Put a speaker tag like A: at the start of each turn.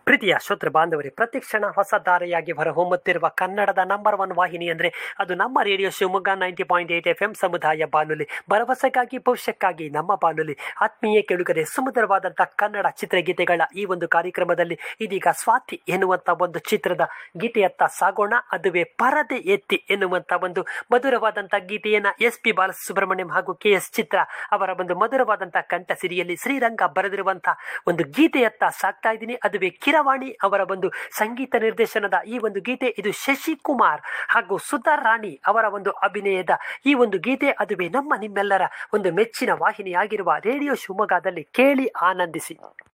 A: ಪ್ರೀತಿಯ ಶ್ರೋತೃ ಬಾಂಧವರೇ ಪ್ರತಿಕ್ಷಣ ಹೊಸ ಧಾರೆಯಾಗಿ ಹೊರಹೊಮ್ಮುತ್ತಿರುವ ಕನ್ನಡದ ನಂಬರ್ ಒನ್ ವಾಹಿನಿ ಅಂದರೆ ಅದು ನಮ್ಮ radio Shivamogga ninety point eight F M ಸಮುದಾಯ ಬಾನುಲಿ ಭರವಸೆಗಾಗಿ ಭವಿಷ್ಯಕ್ಕಾಗಿ ನಮ್ಮ ಬಾನುಲಿ ಆತ್ಮೀಯ ಕೆಳುಗರೆ ಸುಮಧುರವಾದಂಥ ಕನ್ನಡ ಚಿತ್ರಗೀತೆಗಳ ಈ ಒಂದು ಕಾರ್ಯಕ್ರಮದಲ್ಲಿ ಇದೀಗ ಸ್ವಾತಿ ಎನ್ನುವಂಥ ಒಂದು ಚಿತ್ರದ ಗೀತೆಯತ್ತ ಸಾಗೋಣ ಅದುವೇ ಪರದೆ ಎತ್ತಿ ಎನ್ನುವಂಥ ಒಂದು ಮಧುರವಾದಂಥ ಗೀತೆಯನ್ನ ಎಸ್ ಪಿ ಬಾಲಸುಬ್ರಹ್ಮಣ್ಯಂ ಹಾಗೂ ಕೆ ಎಸ್ ಚಿತ್ರ ಅವರ ಒಂದು ಮಧುರವಾದಂಥ ಕಂಠ ಸಿರಿಯಲ್ಲಿ ಶ್ರೀರಂಗ ಬರೆದಿರುವಂಥ ಒಂದು ಗೀತೆಯತ್ತ ಸಾಕ್ತಾ ಇದ್ದೀನಿ ಅದುವೇ ಕಿರವಾಣಿ ಅವರ ಒಂದು ಸಂಗೀತ ನಿರ್ದೇಶನದ ಈ ಒಂದು ಗೀತೆ ಇದು ಶಶಿಕುಮಾರ್ ಹಾಗೂ ಸುಧಾ ರಾಣಿ ಅವರ ಒಂದು ಅಭಿನಯದ ಈ ಒಂದು ಗೀತೆ ಅದುವೇ ನಮ್ಮ ನಿಮ್ಮೆಲ್ಲರ ಒಂದು ಮೆಚ್ಚಿನ ವಾಹಿನಿಯಾಗಿರುವ ರೇಡಿಯೋ ಶಿವಮೊಗ್ಗದಲ್ಲಿ ಕೇಳಿ ಆನಂದಿಸಿ